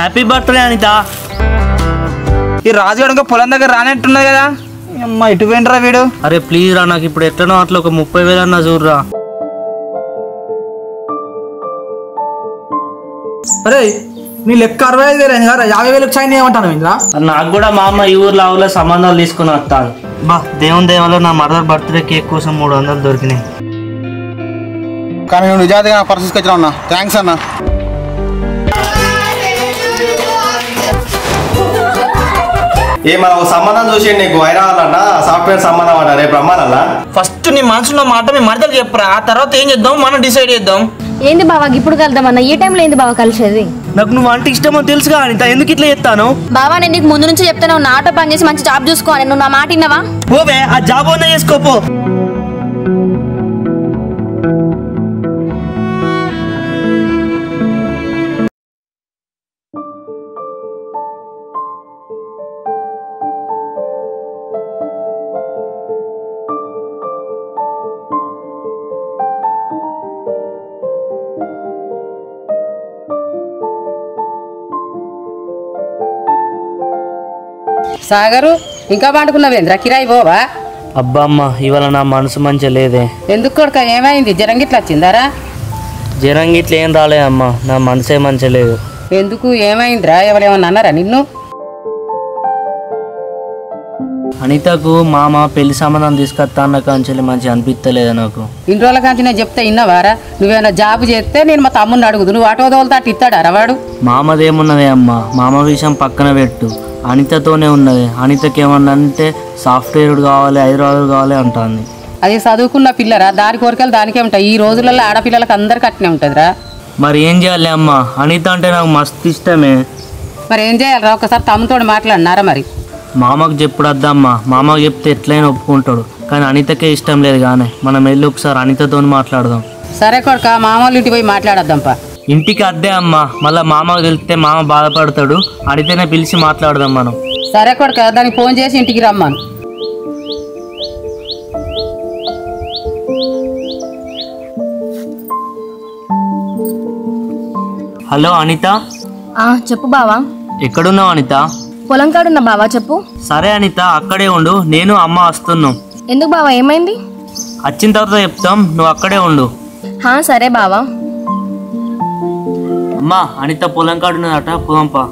Happy birthday Anitha ఈ రాజుగాడు ఇంకా పొలం దగ్గర రానట్టున్నది కదా అమ్మ ఇటు పోయినరా వీడు అరే ప్లీజ్ రా నాకు ఇప్పుడు ఎట్లనో అట్లా ఒక ముప్పై వేలు అన్నా చూడరా అరే నీ లెక్క అరవై ఐదు వేలు కదా యాభై వేలకు సైన్ ఏమంటాను ఇంద్రా నాకు కూడా మా అమ్మ ఈ ఊర్లో ఆ ఊర్లో సంబంధాలు తీసుకుని వస్తాను బా దేవుని దేవలో నా మదర్ బర్త్డే కేక్ కోసం మూడు వందలు దొరికినాయి కానీ నువ్వు నిజాయితీగా నా పరిస్థితికి వచ్చినా అన్న థ్యాంక్స్ అన్న ఏ మనం ఒక సంబంధం చూసి నీకు హైదరాబాద్ సాఫ్ట్వేర్ సంబంధం అంట రేపు రమ్మానన్నా ఫస్ట్ నీ మనసులో మాట మీ మరదలు చెప్పురా ఆ తర్వాత ఏం చేద్దాం మనం డిసైడ్ చేద్దాం ఏంది బావా ఇప్పుడు కలుద్దామన్న ఈ టైంలో ఏంది బావ కలిసేది నాకు నువ్వు అంటే ఇష్టమో తెలుసుగా అనిత ఎందుకు ఇట్లా చెప్తాను బావా నేను నీకు ముందు నుంచి చెప్తాను నా ఆటో పని చేసి మంచి జాబ్ చూసుకోవాలి నువ్వు నా మాట విన్నావా పోవే ఆ జాబ్ అన్నా చేసుకోపో సాగరు ఇంకా పండుకున్నావేంద్ర కిరాయి పోవా అబ్బా అమ్మ ఇవాళ నా మనసు మంచిగా లేదే ఎందుకు కొడుక ఏమైంది జ్వరం గిట్ల వచ్చిందారా జ్వరం గిట్ల ఏం రాలేదమ్మా నా మనసే మంచిగా లేదు ఎందుకు ఏమైందిరా ఎవరేమన్నా అన్నారా నిన్ను అనితకు మామ పెళ్లి సంబంధం తీసుకొస్తా అన్న కాంచెల్లి మంచిగా అనిపిస్తలేదు నాకు ఇన్ని రోజుల కాంచి నేను చెప్తే ఇన్నవారా నువ్వేమైనా జాబ్ చేస్తే నేను మా తమ్ముడిని అడుగుదు నువ్వు ఆటో తోలుతా అటు ఇస్తాడా రవాడు మామదేమున్నదే అమ్మ మామ విషయం పక్కన పెట్టు అనితతోనే ఉన్నది అనితకి ఏమన్నా అంటే సాఫ్ట్వేర్ కావాలి హైదరాబాద్ కావాలి అంటుంది అది చదువుకున్న పిల్లరా దాని కోరికలు దానికే ఉంటాయి ఈ రోజులలో ఆడపిల్లలకు అందరికి అట్నే ఉంటుందిరా మరి ఏం చేయాలి అమ్మ అనిత అంటే నాకు మస్తు ఇష్టమే మరి ఏం చేయాలిరా ఒకసారి తమ్ముతోడు మాట్లాడినారా మరి మామకు చెప్పుడద్దమ్మా మామకు చెప్తే ఎట్లయినా ఒప్పుకుంటాడు కానీ అనితకే ఇష్టం లేదు కానీ మనం వెళ్ళి ఒకసారి అనితతో మాట్లాడదాం సరే కొడుక మామూలు ఇంటికి పోయి మాట్లాడద్దాంపా ఇంటికి అద్దే అమ్మ మళ్ళీ మామకు తెలిస్తే మామ బాధపడతాడు అడితేనే పిలిచి మాట్లాడదాం మనం సరే కొడుక దానికి ఫోన్ చేసి ఇంటికి రమ్మాను హలో అనిత ఆ చెప్పు బావా ఎక్కడున్నావు అనిత పొలం కాడున్న బావా చెప్పు సరే అనిత అక్కడే ఉండు నేను అమ్మ వస్తున్నాం ఎందుకు బావా ఏమైంది వచ్చిన తర్వాత చెప్తాం నువ్వు అక్కడే ఉండు హా సరే బావా అమ్మా అనిత పొలం కాడున్నదట పోదంపా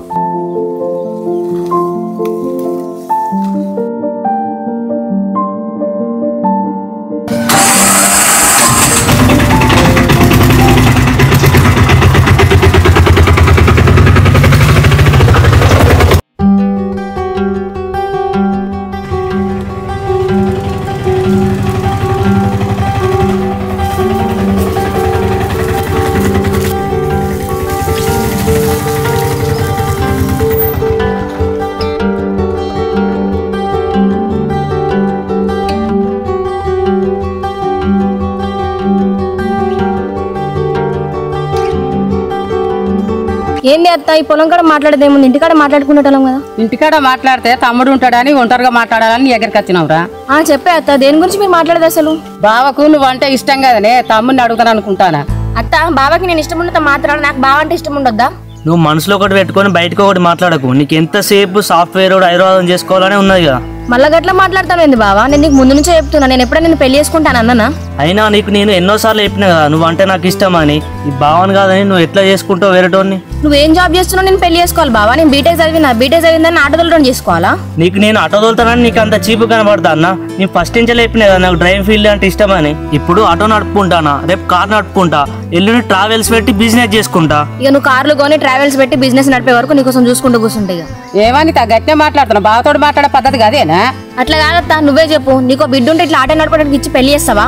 ఏంది అత్త ఈ పొలం కాడ మాట్లాడేదేముంది ఇంటికాడ మాట్లాడుకునేటోళ్ళం కదా ఇంటికాడ మాట్లాడితే తమ్ముడు ఉంటాడని ఒంటరిగా మాట్లాడాలని నీ దగ్గరికి వచ్చినావురా ఆ చెప్పే అత్త దేని గురించి మీరు మాట్లాడేది అసలు బావకు నువ్వు అంటే ఇష్టం కదనే తమ్ముడిని అడుగుతాను అనుకుంటానా అత్త బావకి నేను ఇష్టం ఉన్నంత మాత్రాలు నాకు బావ అంటే ఇష్టం ఉండొద్దా నువ్వు మనసులో ఒకటి పెట్టుకొని బయటకు ఒకటి మాట్లాడకు నీకు ఎంతసేపు సాఫ్ట్వేర్ హైదరాబాద్ చేసుకోవాలనే ఉన్నది కదా మళ్ళా గట్లా మాట్లాడతాను ఏంది బావా నేను నీకు ముందు నుంచే చెప్తున్నా నేను ఎప్పుడైనా నేను పెళ్లి చేసుకుంటాను అన్ననా అయినా నీకు నేను ఎన్నోసార్లు చెప్పిన కదా నువ్వు అంటే నాకు ఇష్టమని ఈ భావన కాదని నువ్వు ఎట్లా చేసుకుంటావు వేరేటోని నువ్వేం జాబ్ చేస్తున్నావు నేను పెళ్లి చేసుకోవాలి బావా నేను బీటెక్ చదివినా బీటెక్ చదివిందని ఆటోదలడం చేసుకోవాలా నీకు నేను ఆటో తోలుతానని నీకు అంత చీపు కనబడతా అన్న నేను ఫస్ట్ నుంచి చెప్పిన కదా నాకు డ్రైవింగ్ ఫీల్డ్ అంటే ఇష్టమని ఇప్పుడు ఆటో నడుపుకుంటానా రేపు కార్ నడుపుకుంటా ఎల్లుండి ట్రావెల్స్ పెట్టి బిజినెస్ చేసుకుంటా ఇక నువ్వు కార్లు కొని ట్రావెల్స్ పెట్టి బిజినెస్ నడిపే వరకు నీకోసం చూసుకుంటూ కూర్చుంటే ఇక ఏమని గట్టినే మాట్లాడుతున్నావు బావతోడు మాట్లాడే పద్ధతి కాదేనా అట్లా కాదత్తా నువ్వే చెప్పు నీకో బిడ్డ ఉంటే ఇట్లా ఆటో నడపడానికి ఇచ్చి పెళ్లి చేస్తావా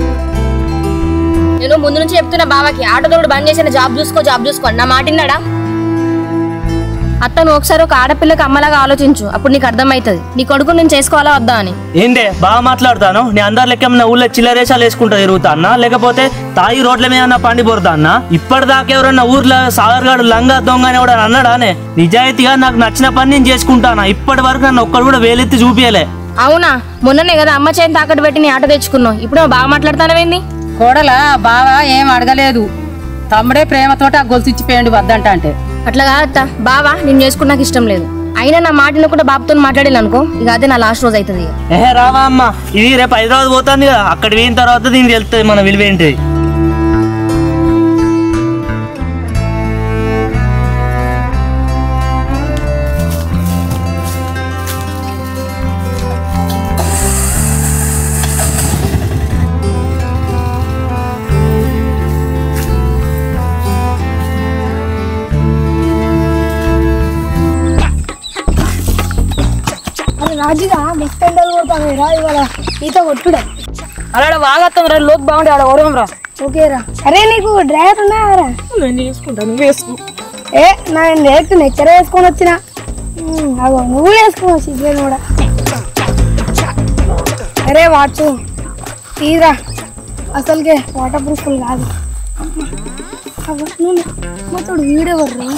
నేను ముందు నుంచి చెప్తున్నా బావకి ఆటో తోడు బంద్ చేసిన జాబ్ చూసుకో జాబ్ చూసుకో నా మాట విన్నాడా అత్త నువ్వు ఒకసారి ఒక ఆడపిల్లకి అమ్మలాగా ఆలోచించు అప్పుడు నీకు అర్థమవుతుంది నీ కొడుకు నేను చేసుకోవాలా వద్దా అని ఏందే బాగా మాట్లాడతాను నేను అందరి లెక్క ఏమన్నా ఊళ్ళో చిల్లరేసాలు వేసుకుంటా తిరుగుతా అన్నా లేకపోతే తాయి రోడ్ల మీద పండి పోరుతా అన్నా ఇప్పటిదాకా ఎవరన్నా ఊర్లో సాగర్గాడు లంగా దొంగ అని కూడా అన్నాడానే నిజాయితీగా నాకు నచ్చిన పని నేను చేసుకుంటానా ఇప్పటి వరకు నన్ను ఒక్కడు కూడా వేలెత్తి చూపియలే అవునా మొన్ననే కదా అమ్మ చేతి తాకట్టు పెట్టి నీ ఆటో తెచ్చుకున్నావు ఇప్పుడు నువ్వు బాగా మాట్లాడతానవేంది కోడల బావ ఏం అడగలేదు తమ్ముడే ప్రేమతోటి ఆ గొలుసు ఇచ్చిపోయండి వద్దంట అంటే అట్లా కాదత్త బావా నేను చేసుకున్నాక ఇష్టం లేదు అయినా నా మాట కూడా బాబుతో మాట్లాడాను అనుకో ఇక అదే నా లాస్ట్ రోజు అవుతుంది ఇక. ఏహే రావా అమ్మ ఇది రేపు హైదరాబాద్ పోతుంది కదా అక్కడ పోయిన తర్వాత దీనికి తెలుస్తుంది మన విలువ ఏంటి రాజుగా మస్తు ఎండలు కొడతాను రా ఇవాళ ఈత కొట్టుడే అలా బాగా రా లోతు బాగుండే ఆడ ఓరం రా ఓకేరా అరే నీకు డ్రైవర్ ఉన్నారా నేను చేసుకుంటాను నువ్వు వేసుకో ఏ నా డైరెక్ట్ నెచ్చర వేసుకొని వచ్చిన ఉమ్, అగో నువ్వు వేసుకున్నావు సిగ్గులు కూడా అరే వాచు తీరా అసలుకే వాటర్ ప్రూఫ్ కాదు అగో, నువ్వు మొత్తం వీడెవర్రా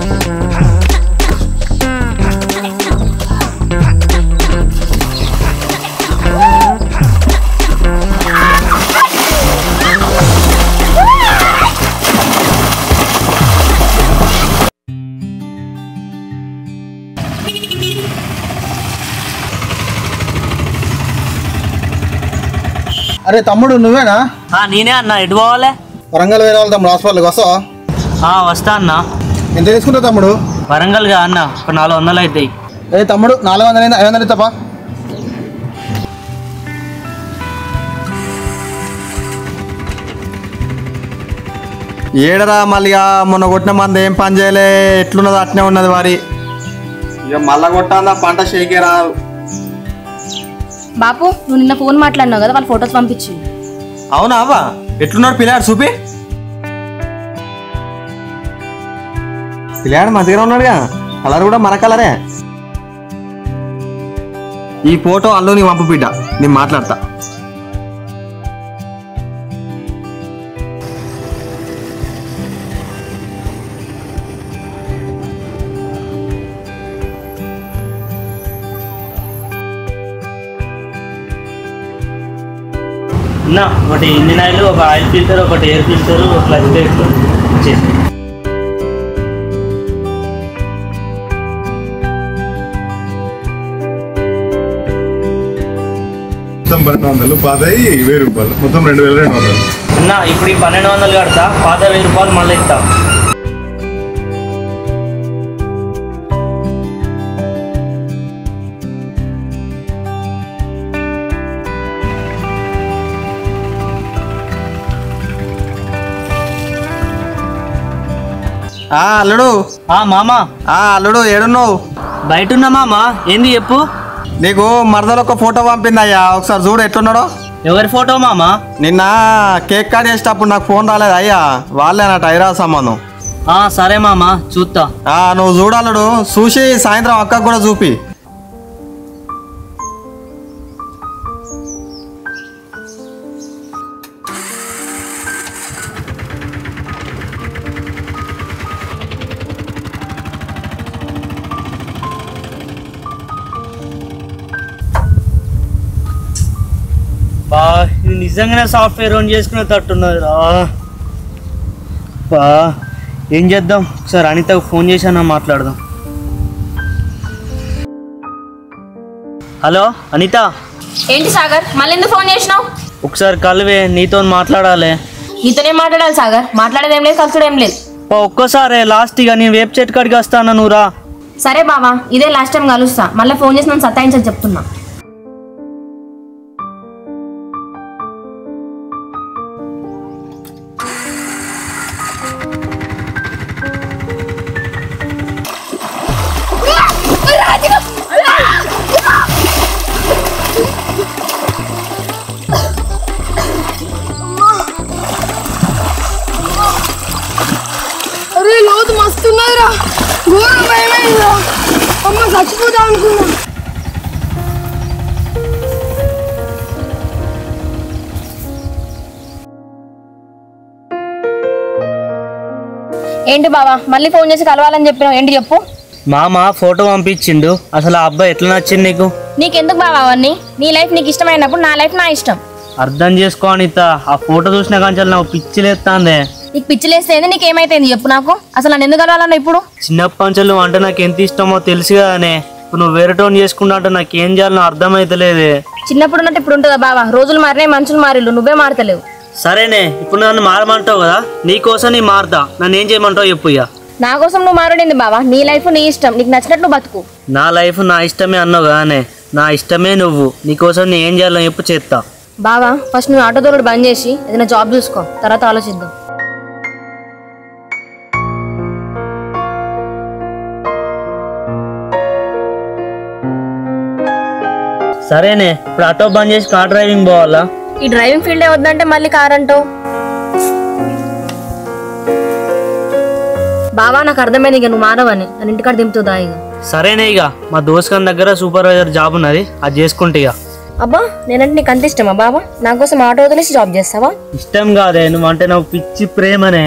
అరే తమ్ముడు నువ్వేనా ఆ, నేనే అన్న ఎటు పోవాలి వరంగల్ వేరే వాళ్ళ తమ్ముడు హాస్పిటల్కి వస్తావా ఆ, వస్తా అన్న ఎంత తీసుకుంటావు తమ్ముడు వరంగల్గా అన్న ఒక నాలుగు వందలు అవుతాయి ఏ తమ్ముడు నాలుగు వందలు అయింది ఐదు వందలు ఇస్తాపా ఏడరా మళ్ళీ ఆ మొన్న కొట్టిన మంది ఏం పని చేయలే ఎట్లున్నది అట్నే ఉన్నది వారి ఇక మళ్ళా కొట్టాందా పంట షేకే రాదు బాపు నువ్వు నిన్న ఫోన్ మాట్లాడినావు కదా వాళ్ళ ఫొటోస్ పంపించి అవునా అవ్వా ఎట్లున్నాడు పిల్లాడు చూపి పిల్లాడు మంచిగా ఉన్నాడుగా కలర్ కూడా మన కలరే ఈ ఫోటో అల్లు నీ పంపు బిడ్డ నేను మాట్లాడతా అన్న ఒకటి ఇంజిన్ ఆయిల్ ఒక ఆయిల్ ఫిల్టర్ ఒకటి ఎయిర్ ఫిల్టర్ ఒక క్లచ్ ప్లేట్ ఇచ్చేసి మొత్తం పన్నెండు వందలు పాతయి వెయ్యి రూపాయలు మొత్తం రెండు వేల రెండు వందలు అన్న ఇప్పుడు ఈ పన్నెండు వందలు కడతా పాత వెయ్యి రూపాయలు మళ్ళీ ఇస్తా ఆ అల్లుడు ఆ మామ ఆ అల్లుడు ఏడున్నావు బయట ఉన్నా మామ ఏంది చెప్పు నీకు మరదలు ఒక ఫోటో పంపిందయ్యా ఒకసారి చూడు ఎట్లున్నాడో ఎవరి ఫోటో మామ నిన్న కేక్ కట్ చేసేటప్పుడు నాకు ఫోన్ రాలేదు అయ్యా వాళ్ళేనట హైదరాబాద్ సంబంధం ఆ సరే మామ చూస్తా ఆ నువ్వు చూడాలడు చూసి సాయంత్రం అక్కకు కూడా చూపి బా ఇది నిజంగానే సాఫ్ట్వేర్ ఆన్ చేసుకునే తట్టున్నది రా బా ఏం చేద్దాం ఒకసారి అనితకు ఫోన్ చేశానా మాట్లాడదాం హలో అనిత ఏంటి సాగర్ మళ్ళీ ఎందుకు ఫోన్ చేసినావు ఒకసారి కలివే నీతో మాట్లాడాలి నీతోనే మాట్లాడాలి సాగర్ మాట్లాడేది ఏం లేదు కలుసుడు ఏం లేదు బా, ఒక్కసారి లాస్ట్ ఇక నేను వేప్ చెట్టు కాడికి వస్తాను నువ్వు రా సరే బావా ఇదే లాస్ట్ టైం కలుస్తా మళ్ళీ ఫోన్ చేసి నన్ను సత్తాయించని చెప్తున్నా అరే లోతు మస్తున్నదిరా ఘోరం భయమైందిరా అమ్మ చచ్చిపోతా అనుకున్నా ఏంటి బావా మళ్ళీ ఫోన్ చేసి కలవాలని చెప్పినావు ఏంటి చెప్పు మామ ఫోటో పంపించిండు అసలు ఆ అబ్బాయి ఎట్లా నచ్చింది నీకు నీకెందుకు బావా అవన్నీ నీ లైఫ్ నీకు ఇష్టమైనప్పుడు నా లైఫ్ నా ఇష్టం అర్థం చేసుకో అనిత ఆ ఫోటో చూసిన కానీ నాకు పిచ్చి లేస్తాందే నీకు పిచ్చిలేస్తే నీకు ఏమైతుంది చెప్పు నాకు అసలు నన్ను ఎందుకు కలవాలన్నా ఇప్పుడు చిన్నప్పటి నుంచి నువ్వు అంటే నాకు ఎంత ఇష్టమో తెలుసు కదనే ఇప్పుడు నువ్వు వేరే టోన్ చేసుకుంటా అంటే నాకు ఏం చేయాలో అర్థమైతలేదే చిన్నప్పుడు ఉన్నట్టు ఇప్పుడు ఉంటుందా బావా రోజులు మారినాయి మనుషులు మారిళ్ళు నువ్వే మారతలేవు సరేనే ఇప్పుడు నన్ను మారమంటావు కదా నీకోసం నీ మారుతా నన్ను ఏం చేయమంటావు చెప్పు ఇక నా కోసం నువ్వు మారడింది బావా నీ లైఫ్ నీ ఇష్టం నీకు నచ్చినట్టు నువ్వు బతుకు నా లైఫ్ నా ఇష్టమే అన్నావు కదానే నా ఇష్టమే నువ్వు నీకోసం నేను ఏం చేయాలో చెప్పు చేస్తా బావా ఫస్ట్ నువ్వు ఆటో దొరకడు బంద్ చేసి ఏదైనా జాబ్ చూసుకో తర్వాత ఆలోచిద్దాం సరేనే ఇప్పుడు ఆటో బంద్ చేసి కార్ డ్రైవింగ్ పోవాలా ఈ డ్రైవింగ్ ఫీల్డ్ వద్దంటే మళ్ళీ కార్ అంటావు బావా నాకు అర్థమైంది ఇక నువ్వు మారవని నన్ను ఇంటికాడ దింపుతుందా ఇక సరేనే ఇక మా దోస్త్ దగ్గర సూపర్వైజర్ జాబ్ ఉన్నది అది చేసుకుంటే ఇక అబ్బా నేనంటే నీకు అంత ఇష్టమా బావా నా కోసం ఆటో వదిలేసి జాబ్ చేస్తావా ఇష్టం కాదే నువ్వు అంటే నాకు పిచ్చి ప్రేమనే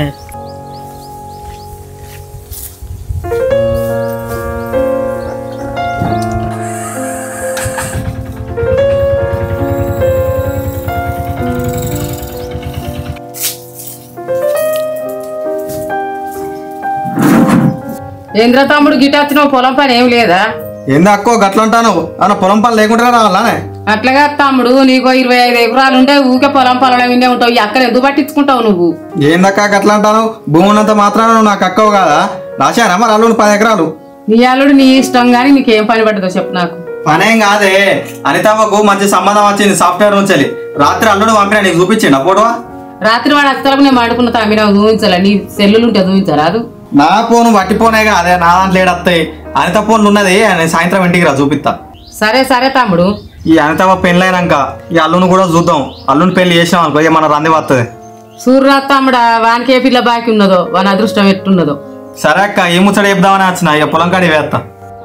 ఏంద్ర తమ్ముడు గిట వచ్చినావు పొలం పని ఏం లేదా ఏంది అక్కో గట్లంటాను అన్న పొలం పని లేకుండా రావాలానే అట్లాగా తమ్ముడు నీకు ఇరవై ఐదు ఎకరాలు ఉంటే ఊకే పొలం పొలం వినే ఉంటావు ఈ అక్కడ ఎందుకు పట్టించుకుంటావు నువ్వు ఏందక్క గట్లంటాను భూమి ఉన్నంత మాత్రాన నువ్వు నాకు అక్కవు కాదా రాశానా మరి అల్లుడు పది ఎకరాలు నీ అల్లుడు నీ ఇష్టం కానీ నీకేం పని పడ్డదో చెప్పు నాకు పనేం కాదే అనితమ్మకు మంచి సంబంధం వచ్చింది సాఫ్ట్వేర్ నుంచి రాత్రి అల్లుడు పంపిన నీకు చూపించిండు ఫోటో రాత్రి వాడు అస్తలకు నేను మాడుకున్న తమ్మి నాకు చూపించాలా నీ సెల్లులు ఉంటే చూపించరాదు నా ఫోను వట్టి ఫోనే అదే నా దాంట్లో ఏడత్తాయి అనిత ఫోన్లు ఉన్నది నేను సాయంత్రం ఇంటికి రా చూపిస్తా సరే సరే తమ్ముడు ఈ అనితమ్మ పెళ్ళైనాక ఈ అల్లుని కూడా చూద్దాం అల్లుని పెళ్లి చేసినాం అనుకో ఇక మన రంది వస్తుంది సూర్యనాథ్ తమ్ముడా వానికి ఏ పిల్ల బాకి ఉన్నదో వాని అదృష్టం ఎట్టున్నదో సరే అక్క ఏ ముచ్చట చెప్దామని వచ్చిన ఇక పొలం కాడి వేస్తా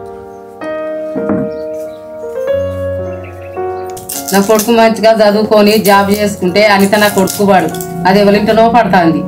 నా కొడుకు మంచిగా చదువుకొని జాబ్ చేసుకుంటే అనిత నా కొడుకు వాడు అది ఎవరింటనో పడుతుంది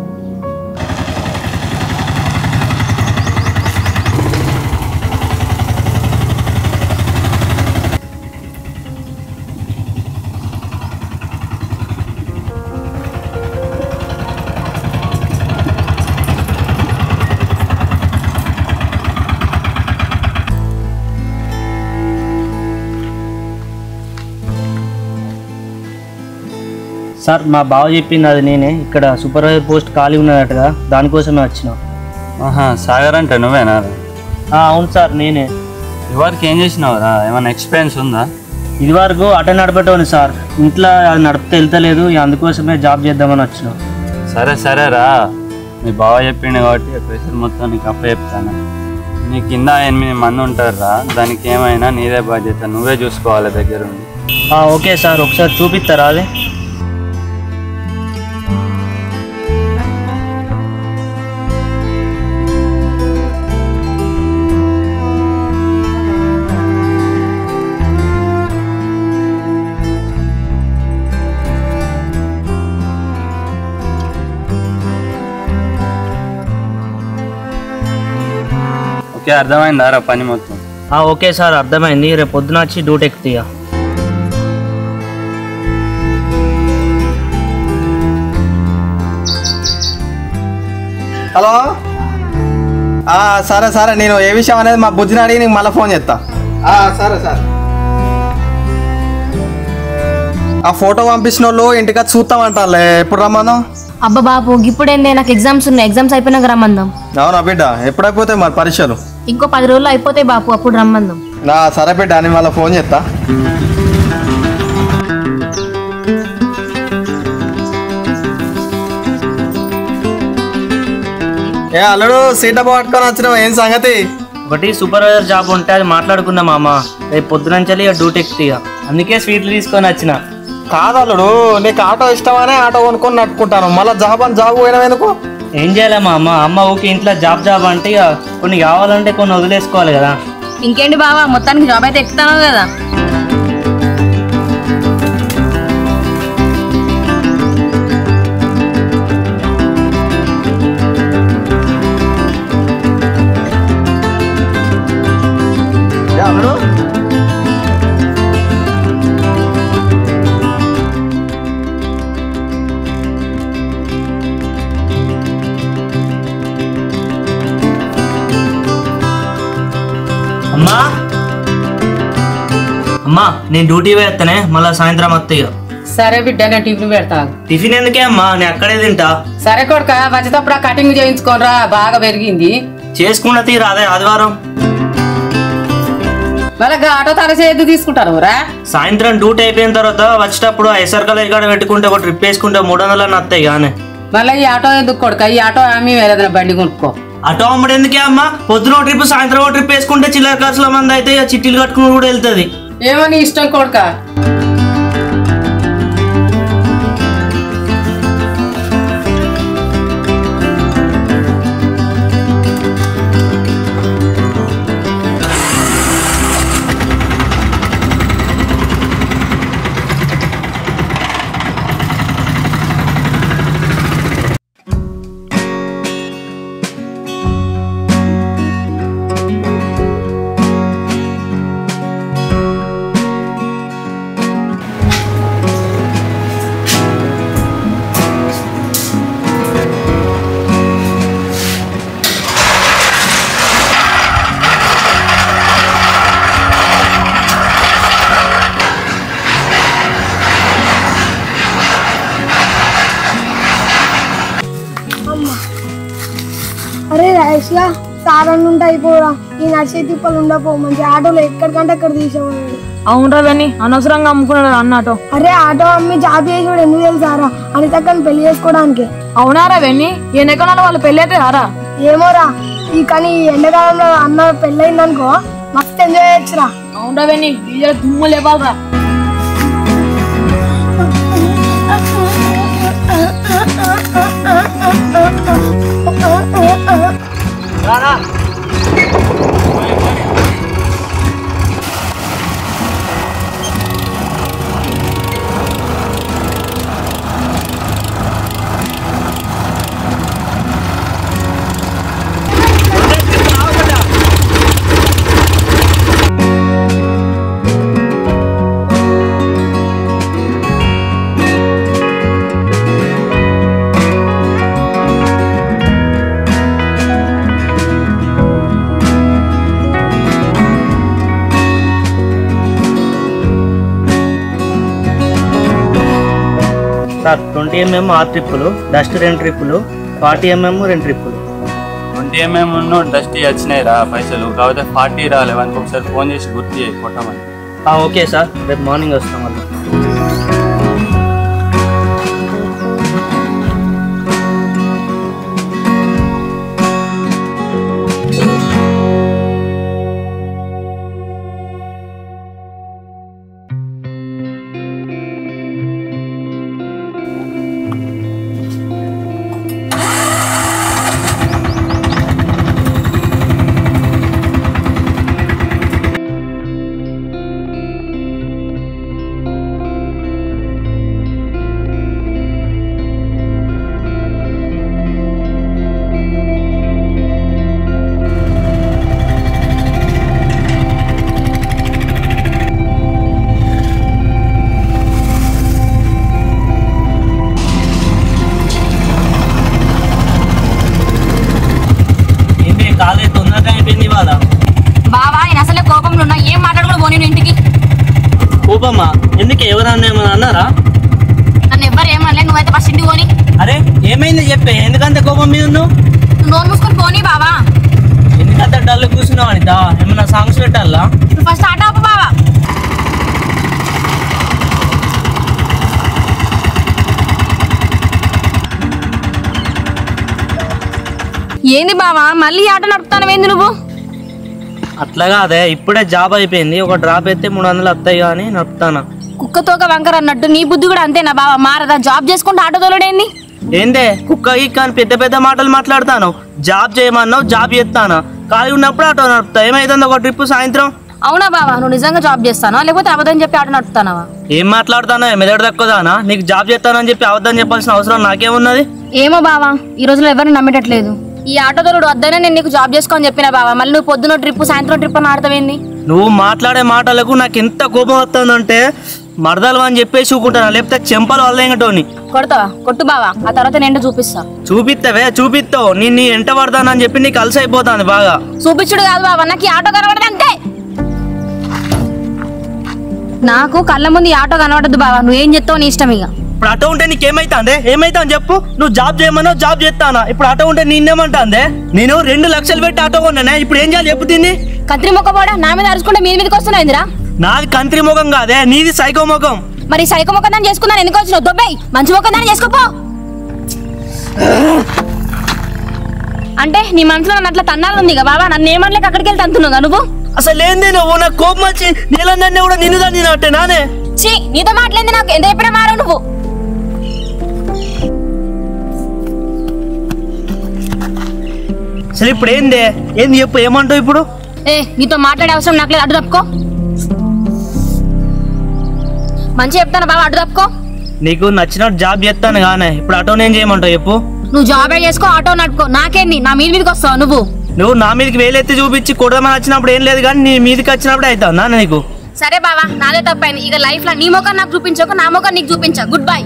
సార్ మా బావ చెప్పింది అది నేనే ఇక్కడ సూపర్వైజర్ పోస్ట్ ఖాళీ ఉన్నదటగా దానికోసమే వచ్చిన ఆహా సాగర్ అంటే నువ్వేనా అవును సార్ నేనే ఇవరికి ఏం చేసినావురా ఏమైనా ఎక్స్పీరియన్స్ ఉందా ఇది వరకు అట నడపటోని సార్ ఇంట్లో అది నడిపితే వెళ్తలేదు ఇక అందుకోసమే జాబ్ చేద్దామని వచ్చిన సరే సరేరా మీ బావ చెప్పిండు కాబట్టి ఆ పైసలు మొత్తం నీకు అప్ప చెప్తాను నీ కింద ఎనిమిది మంది ఉంటారురా దానికి ఏమైనా నీదే బాధ్యత నువ్వే చూసుకోవాలి దగ్గరుండి ఆ, ఓకే సార్ ఒకసారి చూపిస్తారా అది ఓకే అర్థమైందారా పని మొత్తం ఆ, ఓకే సార్ అర్థమైంది రేపు పొద్దున వచ్చి డ్యూటీ ఎక్కుతీయ హలో ఆ, సరే సరే నేను ఏ విషయం అనేది మా బుజ్జిని అడిగి నీకు మళ్ళీ ఫోన్ చేస్తా ఆ, సరే సరే ఆ ఫోటో పంపించిన వాళ్ళు ఇంటికి వచ్చి చూస్తామంటారులే ఎప్పుడు రమ్మందాం అబ్బా బాపు ఇప్పుడేందే నాకు ఎగ్జామ్స్ ఉన్నాయి ఎగ్జామ్స్ అయిపోయినాక రమ్మందాం అవునా బిడ్డ ఎప్పుడైపోతాయి మరి పరీక్షలు ఇంకో పది రోజులు అయిపోతాయి బాపు అప్పుడు రమ్మందాం నా సరే బిడ్డ అని మళ్ళీ ఫోన్ చేస్తా ఏ అల్లుడు సీట పట్టుకొని వచ్చినావు ఏం సంగతి ఒకటి సూపర్వైజర్ జాబ్ ఉంటే అది మాట్లాడుకుందాం మామ రేపు పొద్దునంచాలి ఇక డ్యూటీ ఎక్కుతీయ అందుకే స్వీట్లు తీసుకొని వచ్చిన కాదు అల్లుడు నీకు ఆటో ఇష్టమనే ఆటో కొనుక్కొని నట్టుకుంటాను మళ్ళీ జాబ్ అని జాబ్ పోయినావు ఎందుకు ఏం చేయాలి మా అమ్మ అమ్మ ఊకే ఇంట్లో జాబ్ జాబ్ అంటే ఇక కొన్ని కావాలంటే కొన్ని వదిలేసుకోవాలి కదా ఇంకేంటి బావా మొత్తానికి జాబ్ అయితే ఎక్కుతాను కదా ఏ అల్లుడు అమ్మా అమ్మా నేను డ్యూటీ వేస్తేనే మళ్ళీ సాయంత్రం వస్తాయి సరే బిడ్డ నేను టిఫిన్ పెడతాను టిఫిన్ ఎందుకే అమ్మా నేను అక్కడే తింటా సరే కొడుక వచ్చేటప్పుడు ఆ కటింగ్ చేయించుకోనరా బాగా పెరిగింది చేసుకున్న తీరు అదే ఆదివారం మళ్ళీ గా ఆటో తర చేద్దు తీసుకుంటారు రా సాయంత్రం డ్యూటీ అయిపోయిన తర్వాత వచ్చేటప్పుడు ఆ ఎస్ఆర్ కాలేజ్ కాడ పెట్టుకుంటే ఒక ట్రిప్ వేసుకుంటే మూడు వందలు వస్తాయి కానీ మళ్ళీ ఈ ఆటో ఎందుకు కొడుక ఈ ఆటో ఆమె ఏదైనా బండి కొనుక్కో అటో అమ్మడు ఎందుకే అమ్మా పొద్దున ఒక ట్రిప్ సాయంత్రం ఒక ట్రిప్ వేసుకుంటే చిల్లర ఖర్చుల మంది అయితే ఇక చిట్టీలు కట్టుకుని కూడా వెళ్తుంది ఏమో నీ ఇష్టం కొడుక అరే రాయేష్గా సారన్ ఉంటే అయిపోరా ఈ నడిచే తిప్పలు ఉండపో మంచి ఆటోలో ఎక్కడికంటే అక్కడ తీసేవాడు అవునరా వెన్ని అనవసరంగా అమ్ముకున్నాడు అన్నటో అరే ఆటో అమ్మి జాబ్ చేసేవాడు ఎందుకు తెలుసారా అనితక్కని పెళ్లి చేసుకోవడానికి అవునారా వెన్ని ఈ నెక్కలలో వాళ్ళు పెళ్ళి అయితే రారా ఏమోరా ఈ కానీ ఈ ఎండాకాలంలో అన్న పెళ్ళయిందనుకో మస్తు ఎంజాయ్ చేయొచ్చురా అవునరా వెన్ని డీజే దుమ్ము లేవాలరా సార్ ట్వంటీ ఎంఎం ఆరు ట్రిప్పులు డస్ట్ రెండు ట్రిప్పులు ఫార్టీ ఎంఎం రెండు ట్రిప్పులు ట్వంటీ ఎంఎం ఉన్న డస్ట్ వచ్చినాయి రా పైసలు కాకపోతే ఫార్టీ రాలే వానికి ఒకసారి ఫోన్ చేసి గుర్తు చేయి కొట్టమని ఆ, ఓకే సార్ రేపు మార్నింగ్ వస్తాం మళ్ళీ ఏంటి కాలేజ్ తొందరగా అయిపోయింది ఇవాళ బావా ఆయన అసలే కోపంలో ఉన్నా ఏం మాట్లాడుకుని పోనీ ఇంటికి కోపమ్మా ఎందుకు ఎవరన్నా ఏమన్నా అన్నారా నన్ను ఎవ్వరు ఏమనలే నువ్వైతే ఫస్ట్ ఇంటికి పోని అరే ఏమైంది చెప్పే ఎందుకంత కోపం మీద ఉన్నావు నువ్వు నోరు మూసుకొని పోనీ బావా ఎందుకంత డల్ కూర్చున్నావు అనిత ఏమన్నా సాంగ్స్ పెట్టాలా నువ్వు ఫస్ట్ ఆట ఆపు బావా ఏంది బావా మళ్ళీ ఈ ఆట నడుపుతాను ఏంది నువ్వు అట్లాగా అదే ఇప్పుడే జాబ్ అయిపోయింది ఒక డ్రాప్ అయితే మూడు వందలు వస్తాయి కానీ నడుపుతాను కుక్కతోక వంకర అన్నట్టు నీ బుద్ధి కూడా అంతేనా బావా మారదా జాబ్ చేసుకుంటే ఆటో తోలడేంది ఏందే కుక్క గిక్క అని పెద్ద పెద్ద మాటలు మాట్లాడతాను జాబ్ చేయమన్నావు జాబ్ చేస్తాను ఖాళీ ఉన్నప్పుడు ఆటో నడుపుతా ఏమైతుంది ఒక ట్రిప్ సాయంత్రం అవునా బావా నువ్వు నిజంగా జాబ్ చేస్తానా లేకపోతే అబద్ధం చెప్పి ఆట నడుపుతానావా ఏం మాట్లాడతానో మెదడు తక్కువదానా నీకు జాబ్ చేస్తానని చెప్పి అవద్దని చెప్పాల్సిన అవసరం నాకేమున్నది ఏమో బావా ఈ రోజులో ఎవరిని నమ్మేటట్లేదు ఈ ఆటో తోలుడు వద్దనే నేను నీకు జాబ్ చేసుకోని చెప్పిన బావా మళ్ళీ నువ్వు పొద్దున ట్రిప్ సాయంత్రం ట్రిప్ అని ఆడతావేంది నువ్వు మాట్లాడే మాటలకు నాకు ఎంత కోపం వస్తుందంటే మరదలు అని చెప్పేసి చూకుంటాను లేకపోతే చెంపలు వల్లేంగటోని కొడతావా కొట్టు బావా ఆ తర్వాత నేను చూపిస్తా చూపిస్తావే చూపిస్తావు నేను నీ ఎంట పడతానని చెప్పి నీకు అలసి అయిపోతాను బాగా చూపించుడు కాదు బావా నాకు ఈ ఆటో కనబడదు అంతే నాకు కళ్ళ ముందు ఈ ఆటో కనబడద్దు బావా నువ్వేం చెప్తావు నీ ఇష్టం ఇక ఇప్పుడు ఆటో ఉంటే నీకేమైతాందే ఏమైతా అని చెప్పు నువ్వు జాబ్ చేయమన్నావు జాబ్ చేస్తానా ఇప్పుడు ఆటో ఉంటే నిన్నేమంటాందే నేను రెండు లక్షలు పెట్టి ఆటో కొన్నానే ఇప్పుడు ఏం చేయాలి చెప్పు దీన్ని కత్రి మొక్క పోడా నా మీద అరుచుకుంటే మీ మీదకి వస్తున్నావు ఇందిరా నాది కంత్రి ముఖం కాదే నీది సైకో ముఖం మరి సైకో మొక్క దాన్ని చేసుకున్నాను ఎందుకు వచ్చినావు దొబ్బై మంచి మొక్క దాన్ని చేసుకోపో అంటే నీ మనసులో నన్ను అట్లా తన్నాలుంది ఇక బాబా నన్ను ఏమనలేక అక్కడికి వెళ్ళి తంతున్నావు నువ్వు అసలు ఏంది నువ్వు నాకు కోపం వచ్చి నీళ్ళందరినీ కూడా నిన్ను దాన్ని నాటే నానే ఛీ నీతో మాట్లాడింది నాకు ఎంత చెప్పినా మారవు నువ్వు అసలు ఇప్పుడు ఏంది ఏంది చెప్పు ఏమంటావు ఇప్పుడు ఏ నీతో మాట్లాడే అవసరం నాకు లేదు అడ్డు తప్పుకో మంచి చెప్తాను బాబా అడ్డు తప్పుకో నీకు నచ్చినట్టు జాబ్ చేస్తాను కానీ ఇప్పుడు ఆటో నేను చేయమంటావు చెప్పు నువ్వు జాబే చేసుకో ఆటో నడుపుకో నాకేంది నా మీద మీదకి వస్తావు నువ్వు నువ్వు నా మీదకి వేలెత్తి చూపించి కొడమని వచ్చినప్పుడు ఏం లేదు కానీ నీ మీదకి వచ్చినప్పుడు అవుతుందా నీకు సరే బావా నాదే తప్పైంది ఇక లైఫ్ లో నీ ముఖం నాకు చూపించకు నా ముఖం నీకు చూపించా గుడ్ బై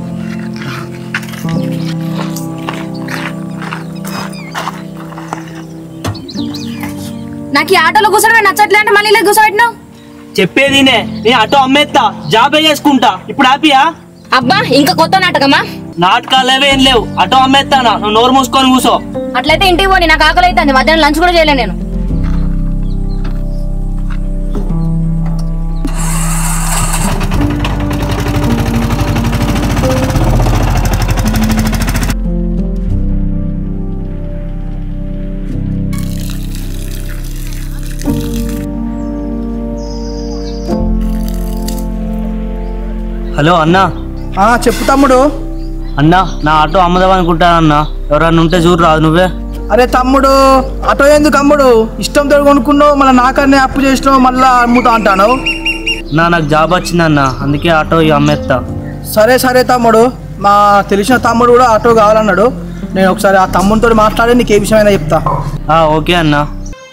నాకు ఈ ఆటోలో కూర్చోడమే నచ్చట్లే అంటే మళ్ళీ ఇలా కూర్చోబెట్టినావు చెప్పేది నే. నేను ఆటో అమ్మేస్తా జాబే చేసుకుంటా ఇప్పుడు హ్యాపీయా అబ్బా ఇంకా కొత్త నాటకమా నాటకాలేవే ఏం లేవు ఆటో అమ్మేస్తానా నువ్వు నోరు మూసుకొని కూసో అట్లయితే ఇంటికి పోని నాకు ఆకలి అవుతుంది మధ్యాహ్నం లంచ్ కూడా చేయలేను నేను హలో అన్నా ఆ, చెప్పు తమ్ముడు అన్నా నా ఆటో అమ్మదాం అనుకుంటానన్నా ఎవరన్నా ఉంటే చూడు రాదు నువ్వే అరే తమ్ముడు ఆటో ఎందుకు అమ్ముడు ఇష్టంతో కొనుక్కున్నావు మళ్ళీ నాకన్నే అప్పు చేసినావు మళ్ళీ అమ్ముతా అంటాను నా నాకు జాబ్ వచ్చిందన్నా అందుకే ఆటో ఇక అమ్మేస్తా సరే సరే తమ్ముడు మా తెలిసిన తమ్ముడు కూడా ఆటో కావాలన్నాడు నేను ఒకసారి ఆ తమ్ముడితో మాట్లాడి నీకు ఏ విషయమైనా చెప్తా ఆ, ఓకే అన్నా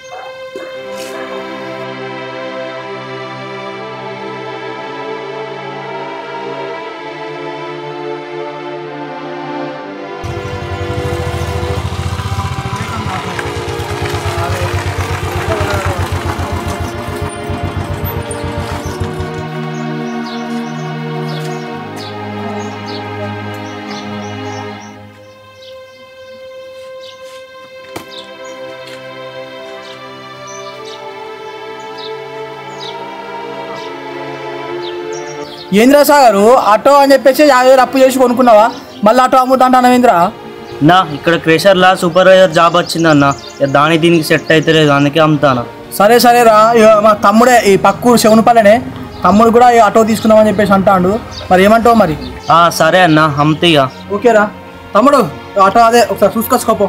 ఏంద్రా సాగరు ఆటో అని చెప్పేసి యాభై వేలు అప్పు చేసి కొనుక్కున్నావా మళ్ళీ ఆటో అమ్ముతా అంటాను ఏంద్రా నా ఇక్కడ క్రేషర్లా సూపర్వైజర్ జాబ్ వచ్చిందన్న ఇక దాని దీనికి సెట్ అయితే లేదు అందుకే అమ్ముతాను సరే సరేరా ఇగ మా తమ్ముడే ఈ పక్కూరు శివనపల్లెనే తమ్ముడు కూడా ఈ ఆటో తీసుకుందామని చెప్పేసి అంటాడు మరి ఏమంటావు మరి ఆ, సరే అన్న అమ్ముతా ఇక ఓకేరా తమ్ముడు ఈ ఆటో అదే ఒకసారి చూసుకొచ్చుకోపో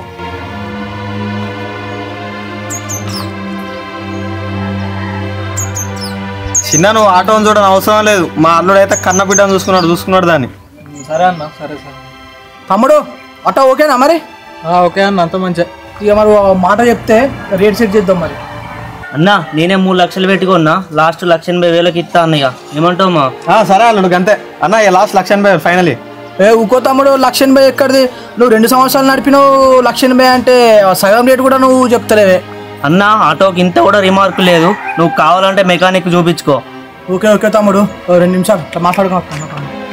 చిన్న నువ్వు ఆటోని చూడని అవసరం లేదు మా అల్లుడు అయితే కన్న బిడ్డను చూసుకున్నాడు చూసుకున్నాడు దాన్ని సరే అన్న సరే సరే తమ్ముడు ఆటో ఓకేనా మరి ఓకే అన్న అంత మంచిగా ఇక మరి ఓ మాట చెప్తే రేట్ సెట్ చేద్దాం మరి అన్నా నేనే మూడు లక్షలు పెట్టుకున్నా లాస్ట్ లక్ష ఎనభై వేలకి ఇస్తా అన్న ఇక ఏమంటావు మా ఆ, సరే అల్లుడు అంతే అన్న ఈ లాస్ట్ లక్ష ఎనభై ఫైనలీ ఏ ఊకో తమ్ముడు లక్ష ఎనభై ఎక్కడిది నువ్వు రెండు సంవత్సరాలు నడిపినావు లక్ష ఎనభై అంటే సగం రేట్ కూడా నువ్వు చెప్తలేవే అన్న ఆటోకి ఇంత కూడా రిమార్క్ లేదు నువ్వు కావాలంటే మెకానిక్ చూపించుకో ఓకే ఓకే తమ్ముడు ఓ రెండు నిమిషాలు ఇట్లా మాట్లాడుకున్నా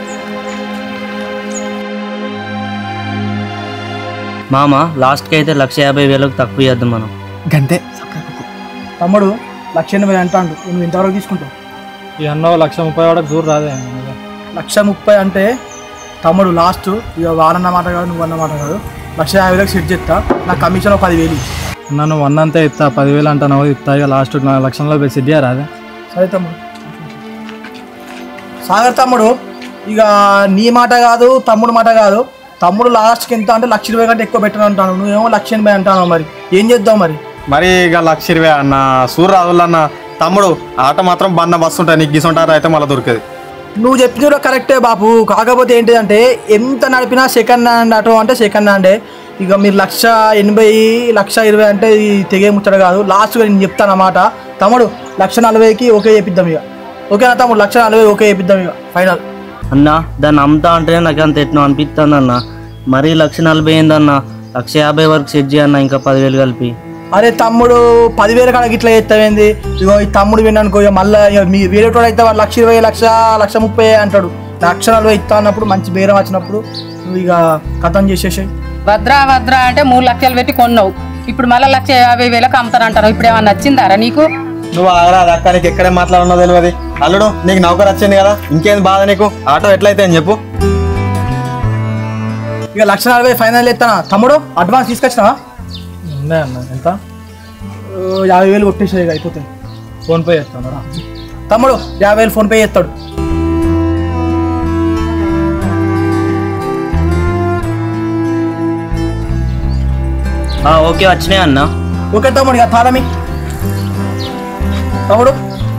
మామ లాస్ట్కి అయితే లక్ష యాభై వేలకు తక్కువ చేద్దాం మనం గంతే తమ్ముడు లక్ష ఎనభై అంటాడు నువ్వు ఇంతవరకు తీసుకుంటావు ఈ అన్న లక్ష ముప్పై వాడకు దూరం రాదే లక్ష ముప్పై అంటే తమ్ముడు లాస్ట్ ఇక వాడన్న మాట కాదు నువ్వు అన్న మాట కాదు లక్ష యాభై వేలకు సెట్ చేస్తా నా కమిషన్ ఒక పదివేలు ఇయ్యి. నన్ను వన్ అంతా ఇస్తా పదివేలు అంటాను ఇస్తా ఇక లాస్ట్ నాలుగు లక్షల్లో సెట్ రాదే సరే తమ్ముడు సాగర్ తమ్ముడు ఇక నీ మాట కాదు తమ్ముడు మాట కాదు తమ్ముడు లాస్ట్కి ఎంత అంటే లక్ష ఇరవై కంటే ఎక్కువ పెట్టను అంటాను నువ్వేమో లక్ష ఎనభై అంటాను మరి ఏం చేద్దాం మరి మరి ఇక లక్ష ఇరవై అన్న సూర్ రాదులన్న తమ్ముడు ఆట మాత్రం బంద బస్సు ఉంటాయి నీకు గీసుంటారు అయితే మళ్ళీ దొరికేది నువ్వు చెప్పింది కూడా కరెక్టే బాపు కాకపోతే ఏంటిదంటే ఎంత నడిపినా సెకండ్ హ్యాండ్ ఆటో అంటే సెకండ్ హ్యాండే ఇక మీరు లక్ష ఎనభై లక్ష ఇరవై అంటే ఇది తెగే ముచ్చట కాదు లాస్ట్గా నేను చెప్తాను అన్నమాట తమ్ముడు లక్ష నలభైకి ఓకే చేపిద్దాం ఇక ఓకేనా తమ్ముడు లక్ష నలభై ఓకే చేపిద్దాం ఇక ఫైనల్ అన్న దాన్ని అమ్ముతా అంటే నాకు అంత ఎట్నో అనిపిస్తుంది అన్న మరీ లక్ష నలభై ఏందన్న లక్ష యాభై వరకు సెట్ చేయన్న ఇంకా పదివేలు కలిపి అరే తమ్ముడు పదివేల కాడ ఇట్లా ఎత్తవేంది ఇగో ఈ తమ్ముడు విన్నానుకో ఇక మళ్ళీ ఇక మీ వేరేటోడు అయితే వాడు లక్ష ఇరవై లక్ష లక్ష ముప్పై అంటాడు లక్ష నలభై ఇస్తా అన్నప్పుడు మంచి బేరం వచ్చినప్పుడు నువ్వు ఇక కథం చేసేసాయి భద్రా భద్రా అంటే మూడు లక్షలు పెట్టి కొన్నావు ఇప్పుడు మళ్ళీ లక్ష యాభై వేలకు అమ్ముతానంటారు ఇప్పుడు ఏమన్నా నచ్చిందారా నీకు నువ్వు ఆగరా అది అక్క నీకు ఎక్కడే మాట్లాడున్నో తెలియదు అల్లుడు నీకు నౌకరు వచ్చింది కదా ఇంకేం బాధ నీకు ఆటో ఎట్లయితే అని చెప్పు ఇక లక్ష నలభై ఫైనల్ ఎత్తానా తమ్ముడు అడ్వాన్స్ తీసుకొచ్చినా ఉన్నాయి అన్న ఎంత ఓ, యాభై వేలు కొట్టేసాయి ఇక అయిపోతుంది ఫోన్పే చేస్తాను రా తమ్ముడు యాభై వేలు ఫోన్పే చేస్తాడు ఆ, ఓకే వచ్చినాయి అన్న ఓకే తమ్ముడు ఇక తాళమి తమ్ముడు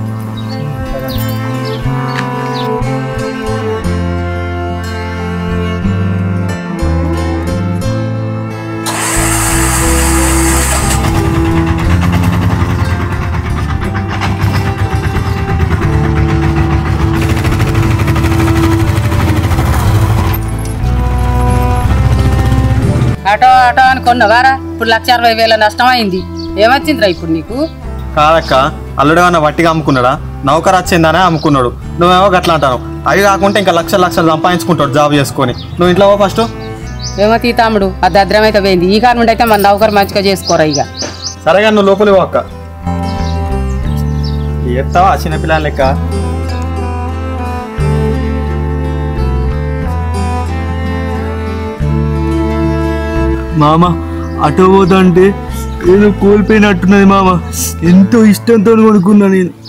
ఆటో ఆటో అని కొన్నవారా ఇప్పుడు లక్ష అరవై వేల నష్టం అయింది ఏమొచ్చిందిరా ఇప్పుడు నీకు కాదక్క అల్లుడు ఏమన్నా వట్టిగా అమ్ముకున్నాడా నౌకరు వచ్చిందనే అమ్ముకున్నాడు నువ్వేమో గట్లా అంటాను అవి కాకుంటే ఇంకా లక్షలు లక్షలు సంపాదించుకుంటాడు జాబ్ చేసుకొని నువ్వు ఇంట్లో ఫస్ట్ ఏమో తీ తమ్ముడు ఆ దద్రం అయితే పోయింది ఈ కారణం అయితే మన నౌకరు మంచిగా చేసుకోరా ఇక సరేగా నువ్వు లోపలి పో అక్క ఎత్తావా చిన్నపిల్లల లెక్క మామ అటు పోతుంటే ఏదో కోల్పోయినట్టున్నది మామ ఎంతో ఇష్టంతో కొనుక్కున్నా నేను